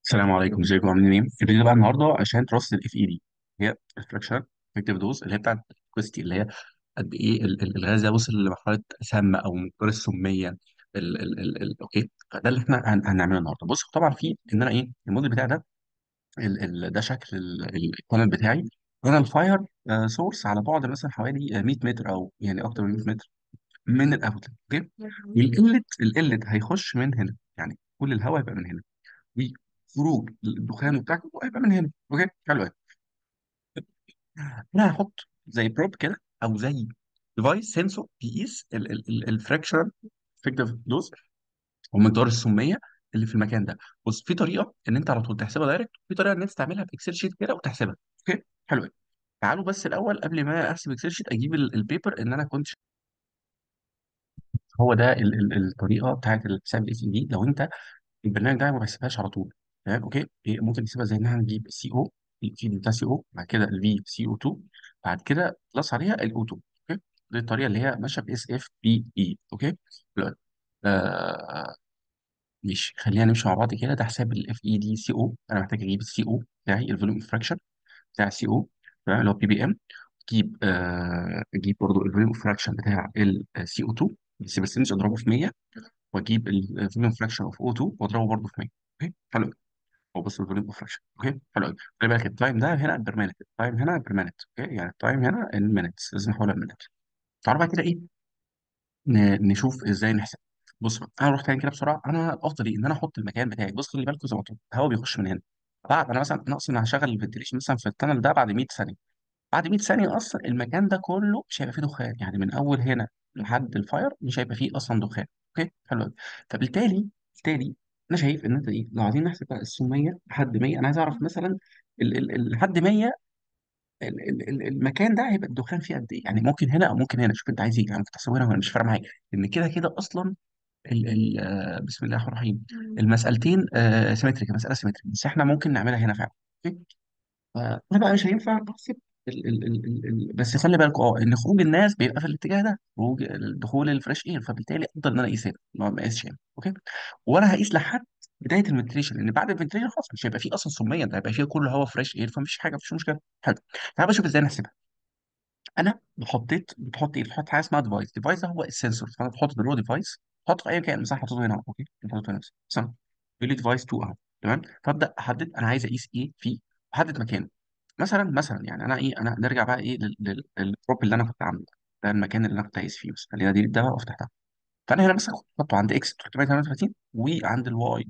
السلام عليكم ازيكم عاملين ايه؟ الفيديو بقى النهارده عشان دراسه الاف اي دي هي الفراكشن افكتيف دوز اللي هي بتاعت الكوستي اللي هي قد ايه ال- ال- الغاز ده وصل لمرحله سامه او مقدار السميه ال ال ال ال اوكي فده اللي احنا هن- هنعمله النهارده بص طبعا في ان انا ايه الموديل بتاعي ده ال ال ده شكل القناه بتاعي انا الفاير سورس على بعد مثلا حوالي آه، 100 متر او يعني اكتر من 100 متر من الاوتلت اوكي والقلت القلت هيخش من هنا يعني كل الهواء هيبقى من هنا وخروج الدخان بتاعك هيبقى من هنا اوكي حلو قوي انا هحط زي بروب كده او زي ديفايس سنسور بيقيس الفراكشر افكتيف دوز ومقدار السميه اللي في المكان ده بص في طريقه ان انت على طول تحسبها دايركت في طريقه ان انت تعملها في اكسل شيت كده وتحسبها اوكي حلو قوي تعالوا بس الاول قبل ما احسب اكسل شيت اجيب ال- البيبر ان انا كنت هو ده ال- ال- الطريقه بتاعت الحساب الاي سي دي لو انت البرنامج ده ما بيحسبهاش على طول تمام اوكي إيه، ممكن نحسبها زي ان احنا نجيب سي او الفيد بتاع سي او بعد كده الفي سي او 2 بعد كده بلس عليها الاو 2 اوكي دي الطريقه اللي هي ماشيه باس اف بي اي اوكي دلوقتي آه مش خلينا نمشي مع بعض كده ده حساب الاف اي دي سي او انا محتاج اجيب السي او بتاعي الفوليوم فراكشن بتاع السي او تمام اللي هو بي بي ام اجيب آه اجيب برضه الفوليوم فراكشن بتاع السي او 2 بس بس اضربه في 100 واجيب الفوليوم فراكشن اوف او 2 واضربه برضه في 100 اوكي حلو هو بص الفوليوم اوف فراكشن اوكي حلو قوي خلي بالك التايم ده هنا بيرمننت التايم هنا بيرمننت اوكي يعني التايم هنا المينتس لازم نحولها لمينت تعالوا بقى كده ايه ن- نشوف ازاي نحسب بص بقى انا رحت تاني كده بسرعه انا الافضل ايه ان انا احط المكان بتاعي بص خلي بالكوا زي ما قلت لكم، الهواء بيخش من هنا بعد انا مثلا انا اصلا هشغل الفنتليشن مثلا في التنل ده بعد 100 ثانيه بعد 100 ثانيه اصلا المكان ده كله مش هيبقى فيه دخان يعني من اول هنا لحد الفاير مش هيبقى فيه اصلا دخان اوكي حلو قوي فبالتالي بالتالي انا شايف ان انت ايه لو عايزين نحسب بقى السميه لحد 100 انا عايز اعرف مثلا ال ال ال لحد 100 ال ال ال المكان ده هيبقى الدخان فيه قد ايه يعني ممكن هنا او ممكن هنا شوف انت عايز ايه يعني ممكن تحسبه هنا ولا مش فارقه معايا ان كده كده اصلا ال ال آه، بسم الله الرحمن الرحيم المسألتين آه سيمتريك مسألة سيمتريك بس احنا ممكن نعملها هنا فعلا أوكي؟ فانا بقى مش هينفع بحسب ال ال ال ال ال بس خلي بالك اه ان خروج الناس بيبقى في الاتجاه ده خروج دخول الفريش اير فبالتالي افضل ان انا اقيس هنا ما ما اقيسش هنا اوكي وانا هقيس لحد بدايه الفنتريشن لان بعد الفنتريشن خلاص مش هيبقى فيه اصلا سميه ده هيبقى فيه كله هواء فريش اير فمفيش حاجه مفيش مشكله حلو تعال بشوف ازاي نحسبها انا بحطيت بتحط ايه بتحط حاجه اسمها ديفايس ديفايس ده هو السنسور فانا بحط اللي هو ديفايس بحطه في اي مكان مثلا حاطه هنا اوكي بحطه هنا مثلا يقول لي ديفايس 2 اهو تمام فابدا احدد انا عايز اقيس ايه فيه احدد مكانه مثلا مثلا يعني انا ايه انا نرجع بقى ايه لل- لل- للبروب اللي انا كنت عامله ده المكان اللي انا كنت هقيس فيه بس خلينا دي ده بقى وافتح ده فانا هنا مثلا كنت حاطه عند اكس 338 وعند الواي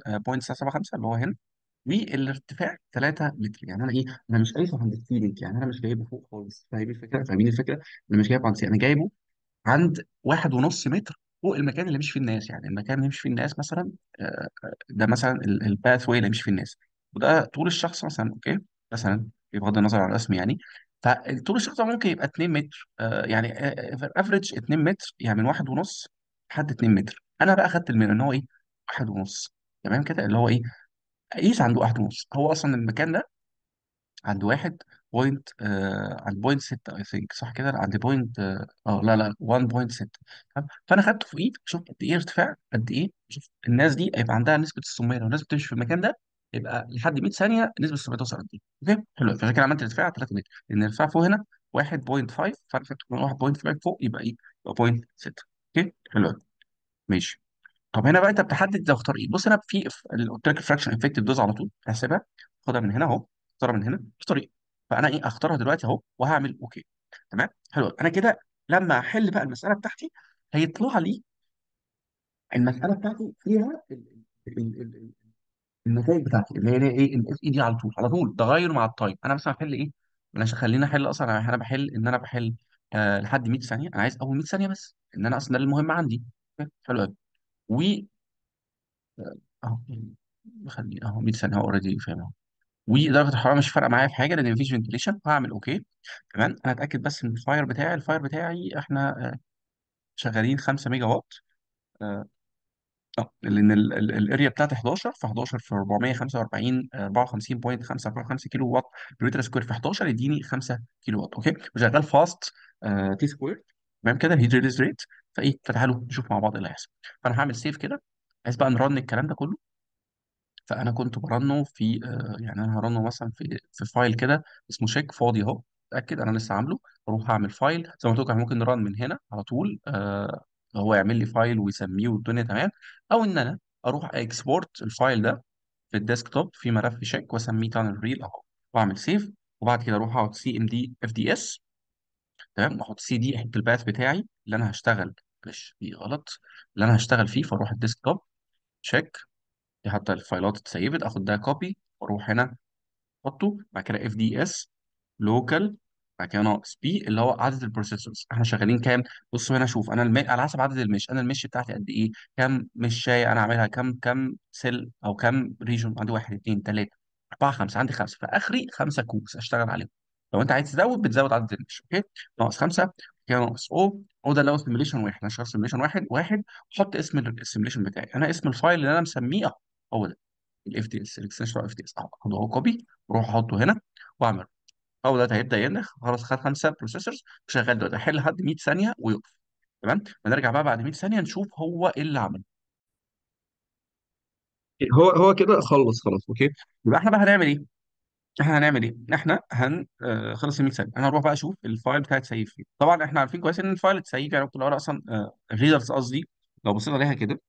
1.75 اللي هو هنا والارتفاع 3 متر يعني انا ايه انا مش قايسه عند السيلينج يعني انا مش جايبه فوق خالص فاهمين الفكره فاهمين الفكره انا مش جايبه عند السيلينج انا جايبه عند واحد ونص متر فوق المكان اللي مش فيه الناس يعني المكان اللي مش فيه الناس مثلا آه، آه، ده مثلا الباث واي اللي مش فيه الناس وده طول الشخص مثلا اوكي مثلا بغض النظر عن الرسم يعني فطول الشخص ده ممكن يبقى 2 متر آه، يعني افريج 2 متر يعني من واحد ونص لحد 2 متر انا بقى خدت من ان هو ايه واحد ونص تمام كده اللي هو ايه قيس عنده واحد ونص هو اصلا المكان ده عند واحد بوينت آه عند بوينت ستة اي ثينك صح كده عند بوينت اه آه، لا لا 1.6 تمام فانا خدته في ايد شوف قد ايه ارتفاع قد ايه شوف الناس دي هيبقى عندها نسبه السميه لو الناس بتمشي في المكان ده يبقى لحد 100 ثانيه نسبه السميه توصل قد ايه اوكي حلو فعشان كده عملت ارتفاع 3 متر لان الارتفاع فوق هنا 1.5 فانا خدته من 1.5 فوق يبقى ايه يبقى 0.6 اوكي حلو أوي. ماشي طب هنا بقى انت بتحدد لو اختار ايه بص انا في في- اللي قلت لك الفراكشن افكتيف دوز على طول هحسبها خدها من هنا اهو اختارها من هنا في طريقه فانا ايه اختارها دلوقتي اهو وهعمل اوكي تمام حلو انا كده لما احل بقى المساله بتاعتي هيطلع لي المساله بتاعتي فيها ال- ال- ال- ال- النتائج بتاعتي اللي هي ايه الاف اي دي على طول على طول تغير مع التايم انا مثلا بحل ايه انا خليني احل اصلا انا بحل ان انا بحل آه لحد 100 ثانيه انا عايز اول 100 ثانيه بس ان انا اصلا ده المهم عندي حلو قوي اهو خلي اهو 100 ثانيه هو اوريدي فاهم اهو ودرجه الحراره مش فارقه معايا في حاجه لان مفيش فنتليشن هعمل اوكي تمام انا اتاكد بس من الفاير بتاعي الفاير بتاعي احنا آه، شغالين 5 ميجا وات اه آه، لان ال- ال- الاريا بتاعتي 11 في 11 في 445 آه، 54.5 كيلو وات بريتر سكوير في 11 يديني 5 كيلو وات اوكي وشغال فاست تي سكوير تمام كده الهيت ريليز ريت فايه فتعالوا نشوف مع بعض ايه اللي هيحصل فانا هعمل سيف كده عايز بقى نرن الكلام ده كله فانا كنت برنه في آه، يعني انا هرنه مثلا في في فايل كده اسمه شيك فاضي اهو اتاكد انا لسه عامله اروح اعمل فايل زي ما قلت لك إحنا ممكن نرن من هنا على طول آه هو يعمل لي فايل ويسميه والدنيا تمام او ان انا اروح اكسبورت الفايل ده في الديسكتوب في ملف شيك واسميه تانل ريل اهو واعمل سيف وبعد كده اروح احط سي ام دي اف دي اس تمام واحط سي دي احط الباث بتاعي اللي انا هشتغل معلش دي غلط اللي انا هشتغل فيه فاروح الديسكتوب تشيك دي حتى الفايلات اتسيبت اخد ده كوبي واروح هنا احطه بعد كده اف دي اس لوكال بعد كده ناقص بي اللي هو عدد البروسيسورز احنا شغالين كام بصوا هنا شوف انا المي... على حسب عدد المش انا المش بتاعتي قد ايه كام مشاية انا عاملها كام كام سيل او كام ريجون عندي واحد اثنين ثلاثة أربعة خمسة عندي خمسة فآخري خمسة كوبس أشتغل عليهم لو أنت عايز تزود بتزود عدد المش أوكي ناقص خمسة كده ناقص أو أو ده اللي هو سيميليشن واحد أنا شغال سيميليشن واحد واحد وأحط اسم السيميليشن بتاعي أنا اسم الفايل اللي أنا مسميه أهو هو ده الاف دي اس الاكستنشن بتاع اف دي اس اخده اهو كوبي واروح احطه هنا واعمل هو ده هيبدا ينخ خلاص خد خمسه بروسيسورز شغال دلوقتي هيحل لحد 100 ثانيه ويقف تمام ونرجع بقى بعد 100 ثانيه نشوف هو ايه اللي عمله هو هو كده خلص خلاص اوكي يبقى احنا بقى هنعمل ايه؟ احنا هنعمل ايه؟ احنا هن آه خلص ال 100 ثانيه انا هروح بقى اشوف الفايل بتاعي اتسيف فين طبعا احنا عارفين كويس ان الفايل اتسيف يعني ممكن الورقه اصلا آه الريدرز قصدي لو بصينا عليها كده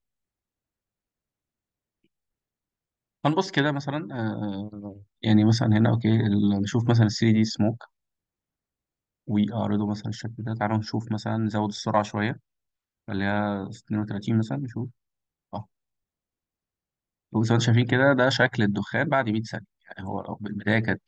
هنبص كده مثلا آه يعني مثلا هنا اوكي ال- نشوف مثلا ال 3 دي سموك ويعرضوا مثلا الشكل ده تعالوا نشوف مثلا نزود السرعة شوية خليها 32 مثلا نشوف اه زي ما انتم شايفين كده ده شكل الدخان بعد 100 ثانية يعني هو البداية كانت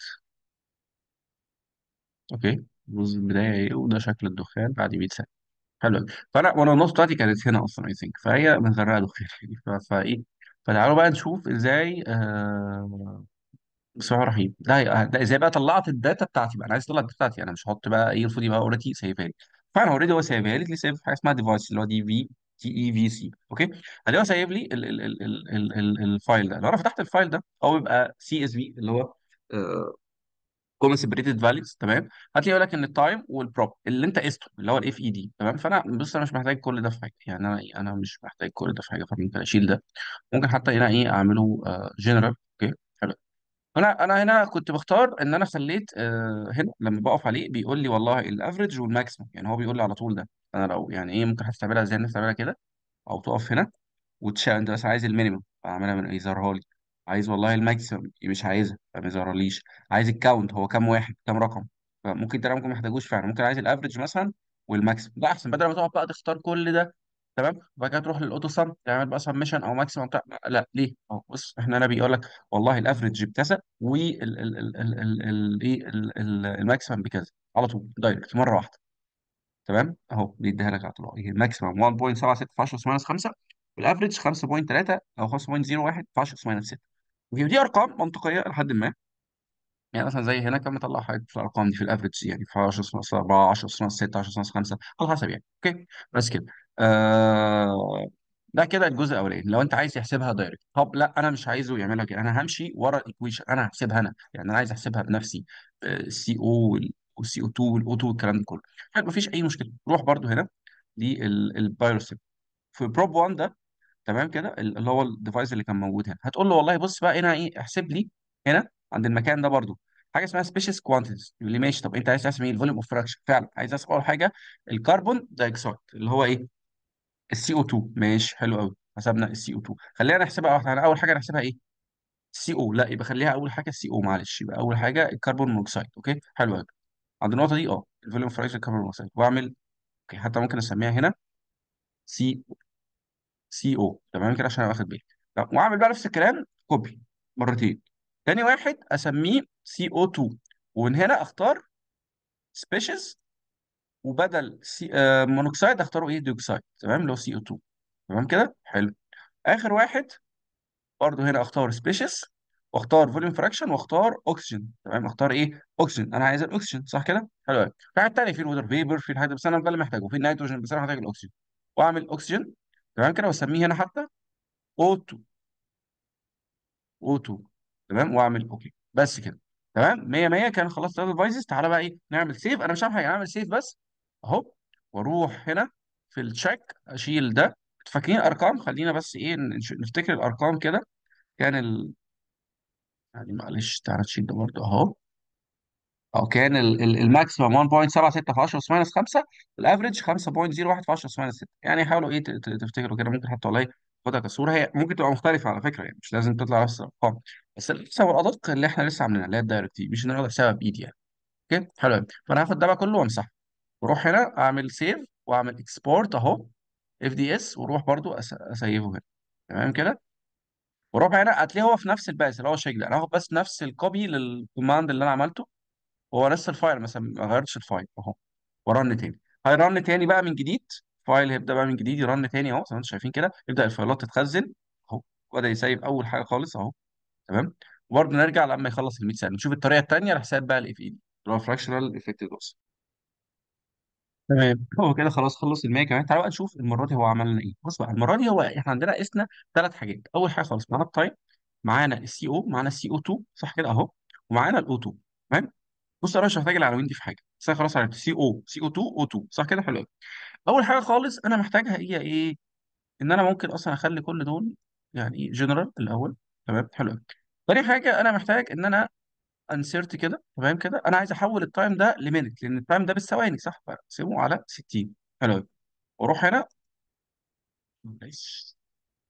اوكي بص البداية ايه وده شكل الدخان بعد 100 ثانية حلو أوي. فانا وانا النص بتاعتي كانت هنا اصلا اي ثينك فهي متغرقة دخان يعني ف- فايه فتعالوا بقى نشوف ازاي آه بسم الله الرحمن الرحيم ده ده ازاي بقى طلعت الداتا بتاعتي بقى انا عايز اطلع الداتا بتاعتي انا مش هحط بقى ايه المفروض يبقى اوريدي سايبها لي فانا اوريدي هو سايبها لي ليه سايب في حاجه اسمها ديفايس اللي هو دي في تي اي في سي اوكي هل هو سايب لي ال ال ال ال ال ال الفايل ده لو انا فتحت الفايل ده هو بيبقى سي اس في اللي هو كومن سيبريتد فاليوز تمام هتلاقي يقول لك ان التايم والبروب اللي انت قسته اللي هو الاف اي دي تمام فانا بص انا مش محتاج كل ده في حاجه يعني انا انا مش محتاج كل ده في حاجه فممكن اشيل ده ممكن حتى هنا ايه اعمله جنرال اوكي حلو انا انا هنا كنت بختار ان انا خليت آه هنا لما بقف عليه بيقول لي والله الافريج والماكسيمم يعني هو بيقول لي على طول ده انا لو يعني ايه ممكن هتعملها ازاي الناس تعملها كده او تقف هنا وتشاء انت بس عايز المينيمم فاعملها من يظهرها لي عايز والله الماكسيمم مش عايزها فما يظهرليش عايز الكاونت هو كام واحد كام رقم فممكن ده ممكن ما يحتاجوش فعلا ممكن عايز الافريج مثلا والماكسيمم ده احسن بدل ما تقعد بقى تختار كل ده تمام وبعد كده تروح للاوتو سم تعمل بقى سمشن او ماكسيمم بتاع لا ليه اهو بص احنا انا بيقول لك والله الافريج بكذا وايه الماكسيمم بكذا على طول دايركت مره واحده تمام اهو بيديها لك على طول هي الماكسيمم 1.76 في 10 ماينس 5 والافريج 5.3 او 5.01 في 10 ماينس 6 ودي ارقام منطقيه لحد ما يعني مثلا زي هنا كان مطلع حاجات في الارقام دي في الافريج يعني في 10 ناقص 4 10 ناقص 6 10 ناقص 5 على حسب يعني اوكي بس كده آه ده كده الجزء الاولاني لو انت عايز تحسبها دايركت طب لا انا مش عايزه يعملها كده انا همشي ورا الايكويشن انا هحسبها انا يعني انا عايز احسبها بنفسي السي او والسي او 2 والاو 2 والكلام ده كله طيب مفيش اي مشكله روح برضو هنا للبايروسيب في بروب 1 ده تمام كده اللي هو الديفايس اللي كان موجود هنا هتقول له والله بص بقى هنا ايه احسب لي هنا عند المكان ده برضو حاجه اسمها سبيشيس كوانتيتيز يقول لي ماشي طب انت عايز تحسب ايه الفوليوم اوف فراكشن فعلا عايز احسب اول حاجه الكربون دايوكسيد اللي هو ايه السي او 2 ماشي حلو قوي حسبنا السي او 2 خلينا نحسبها واحده انا اول حاجه نحسبها ايه السي او لا يبقى خليها اول حاجه السي او معلش يبقى اول حاجه الكربون مونوكسيد اوكي حلو قوي عند النقطه دي اه الفوليوم اوف فراكشن الكربون مونوكسيد واعمل اوكي حتى ممكن اسميها هنا سي سي او تمام كده عشان ابقى واخد بالي طب واعمل بقى نفس الكلام كوبي مرتين تاني واحد اسميه سي او 2 ومن هنا اختار سبيشيز وبدل سي آه مونوكسيد اختاره ايه ديوكسيد تمام اللي هو سي او 2 تمام كده حلو اخر واحد برضه هنا اختار سبيشيز واختار فوليوم فراكشن واختار اكسجين تمام اختار ايه اكسجين انا عايز الاكسجين صح كده حلو قوي في حاجات تانية في الوتر فيبر في الحاجات بس انا ده اللي محتاجه في النيتروجين بس انا محتاج الاكسجين واعمل اكسجين تمام كده واسميه هنا حتى O2 O2 تمام واعمل اوكي بس كده تمام 100 100 كان خلصت ثلاث ديفايسز تعالى بقى ايه نعمل سيف انا مش عارف حاجه اعمل سيف بس اهو واروح هنا في التشيك اشيل ده فاكرين ارقام خلينا بس ايه نش- نفتكر الارقام كده كان يعني معلش تعالى تشيل ده برضه اهو او كان ال- ال- الماكسيمم 1.76 في 10 اس ماينس 5 الافريج 5.01 في 10 اس ماينس 6 يعني حاولوا ايه ت- ت- تفتكروا كده ممكن حتى والله خدها كصوره هي ممكن تبقى مختلفه على فكره يعني مش لازم تطلع نفس الارقام بس الحساب الادق اللي احنا لسه عاملينها اللي هي الدايركت دي مش نقدر احسبها بايدي يعني اوكي حلو أوي. فانا هاخد ده بقى كله وامسحه واروح هنا اعمل سيف واعمل اكسبورت اهو اف دي اس واروح برضو أس- اسيفه هنا تمام كده واروح هنا هتلاقيه هو في نفس الباس اللي هو شيك ده انا هاخد بس نفس الكوبي للكوماند اللي انا عملته هو نفس الفايل مثلا ما غيرتش الفايل اهو ورن تاني هيرن تاني بقى من جديد فايل هيبدا بقى من جديد يرن تاني اهو زي ما انتم شايفين كده يبدا الفايلات تتخزن اهو وبدا يسيب اول حاجه خالص اهو تمام وبرضه نرجع لما يخلص ال 100 ثانيه نشوف الطريقه الثانيه لحساب بقى الاف اي دي اللي هو فراكشنال افكتيف لوس تمام هو كده خلاص خلص ال 100 كمان تعالوا بقى نشوف المره دي هو عمل لنا ايه بص بقى المره دي هو احنا عندنا قسنا ثلاث حاجات اول حاجه خالص معانا التايم معانا السي او معانا السي او 2 صح كده اهو ومعانا الاو 2 تمام بص انا مش محتاج العناوين دي في حاجه بس انا خلاص عرفت سي او سي او 2 او 2 صح كده حلو قوي اول حاجه خالص انا محتاجها هي ايه ان انا ممكن اصلا اخلي كل دول يعني ايه جنرال الاول تمام حلو قوي تاني حاجه انا محتاج ان انا انسرت كده تمام كده انا عايز احول التايم ده لمينت لان التايم ده بالثواني صح فاقسمه على 60 حلو قوي واروح هنا بس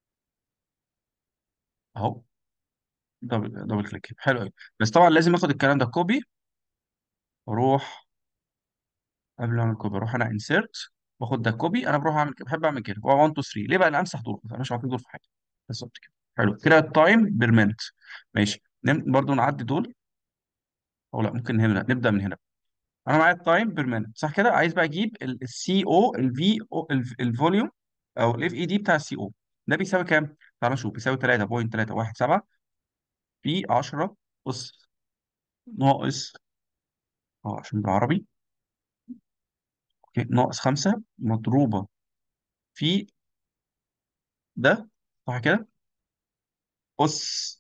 اهو دبل دبل كليك حلو قوي بس طبعا لازم اخد الكلام ده كوبي واروح قبل ما اعمل كوبي اروح انا انسرت واخد ده كوبي انا بروح اعمل كده بحب اعمل كده 1 2 3 ليه بقى انا امسح دول انا مش عارف دول في حاجه بالظبط كده حلو كده التايم بير مينت ماشي نم... برضو نعدي دول او لا ممكن هنا نبدا من هنا انا معايا التايم بير مينت صح كده عايز بقى اجيب السي او الفي او الفوليوم او الاف اي دي بتاع السي او ده بيساوي كام تعال نشوف بيساوي 3.317 في 10 اس ناقص اه عشان بالعربي اوكي ناقص 5 مضروبه في ده صح كده أس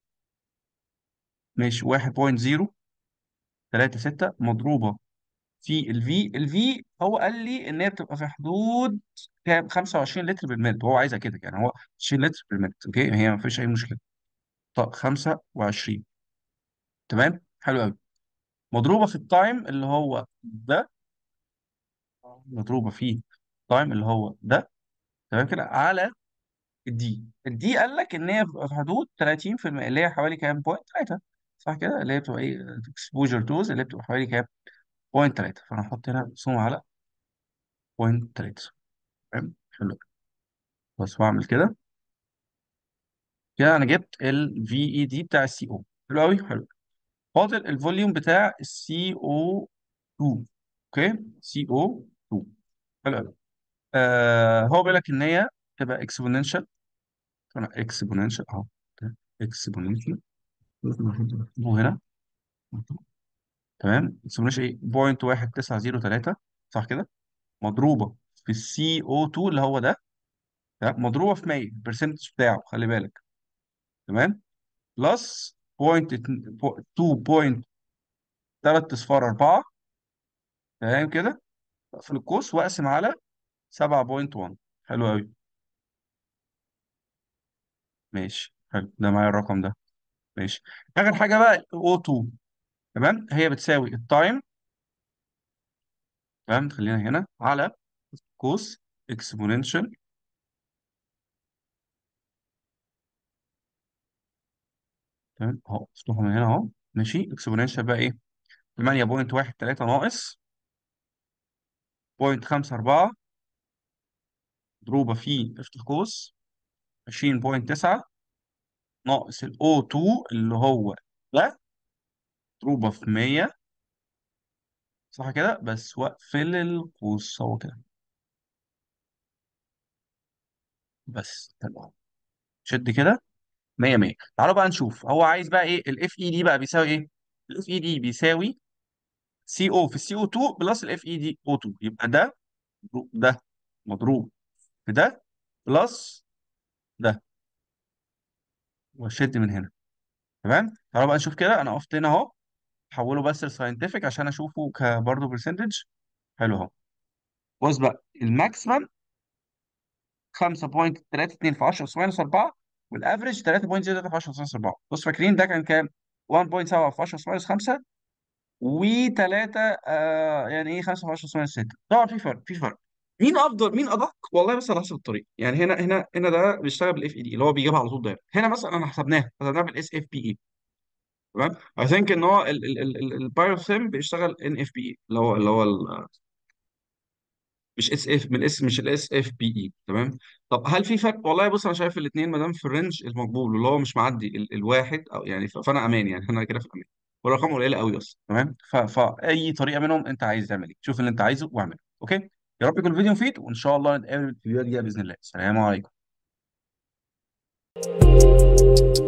ماشي 1.036 مضروبة في الفي الفي هو قال لي إن هي بتبقى في حدود كام 25 لتر بالمينت وهو عايزها كده يعني هو 20 لتر بالمينت أوكي هي ما فيش أي مشكلة طب 25 تمام حلو قوي مضروبة في التايم اللي هو ده مضروبة في التايم اللي هو ده تمام كده على الدي الدي قال لك ان هي بتبقى في حدود 30% اللي هي حوالي كام بوينت 3 صح كده اللي هي بتبقى ايه اكسبوجر دوز اللي هي بتبقى حوالي كام بوينت 3 فانا هحط هنا سوم على بوينت 3 تمام حلو بس واعمل كده كده انا جبت الفي اي دي بتاع السي او حلو قوي حلو فاضل الفوليوم بتاع السي او 2 اوكي سي او 2 حلو قوي آه هو بيقول لك ان هي تبقى اكسبوننشال انا اكسبوننشال اهو اكسبوننشال هنا تمام اكسبوننشال ايه 0.1903 صح كده مضروبه في السي او 2 اللي هو ده تمام مضروبه في 100 البرسنتج بتاعه خلي بالك تمام بلس بوينت 2.3 اصفار 4 تمام كده في القوس واقسم على 7.1 حلو قوي ماشي حلو ده معايا الرقم ده ماشي اخر حاجه بقى او 2 تمام هي بتساوي التايم تمام خلينا هنا على قوس اكسبوننشال تمام اهو افتحه من هنا اهو ماشي اكسبوننشال بقى ايه 8.13 ناقص 0.54 مضروبه في افتح قوس 20.9 ناقص ال O2 اللي هو ده مضروبة في 100 صح كده بس واقفل القوس هو كده بس تمام شد كده 100 100 تعالوا بقى نشوف هو عايز بقى ايه الاف اي دي بقى بيساوي ايه الاف اي دي بيساوي سي او في السي او 2 بلس الاف اي دي او 2 يبقى ده ده مضروب في ده بلس ده وشد من هنا تمام تعالوا بقى نشوف كده انا وقفت هنا اهو حوله بس لساينتفك عشان اشوفه كبرضه برسنتج حلو اهو بص بقى الماكسيمم 5.32 في 10 اس ماينس 4 والافرج 3.03 في 10 أس 4 بص فاكرين ده كان كام 1.7 في 10 أس 5 و3 آه يعني ايه 5 في 10 أس 6 طبعا في فرق في فرق مين افضل مين ادق والله بس على حسب الطريق يعني هنا هنا هنا ده بيشتغل بالاف اي دي اللي هو بيجيبها على طول ده هنا مثلا انا حسبناها حسبناها بالاس اف بي اي تمام اي ثينك ان هو البايوسيم بيشتغل ان اف بي اي اللي هو اللي هو ال- مش اس اف من الاس مش الاس اف بي اي تمام طب هل في فرق والله بص انا شايف الاثنين ما دام في الرينج المقبول اللي هو مش معدي ال الواحد او يعني ف- فانا امان يعني انا كده في الامان والارقام قليله قوي اصلا تمام ف... فاي طريقه منهم انت عايز تعمل ايه شوف اللي انت عايزه واعمله اوكي يا رب يكون الفيديو مفيد وان شاء الله نتقابل في الفيديوهات الجايه باذن الله السلام عليكم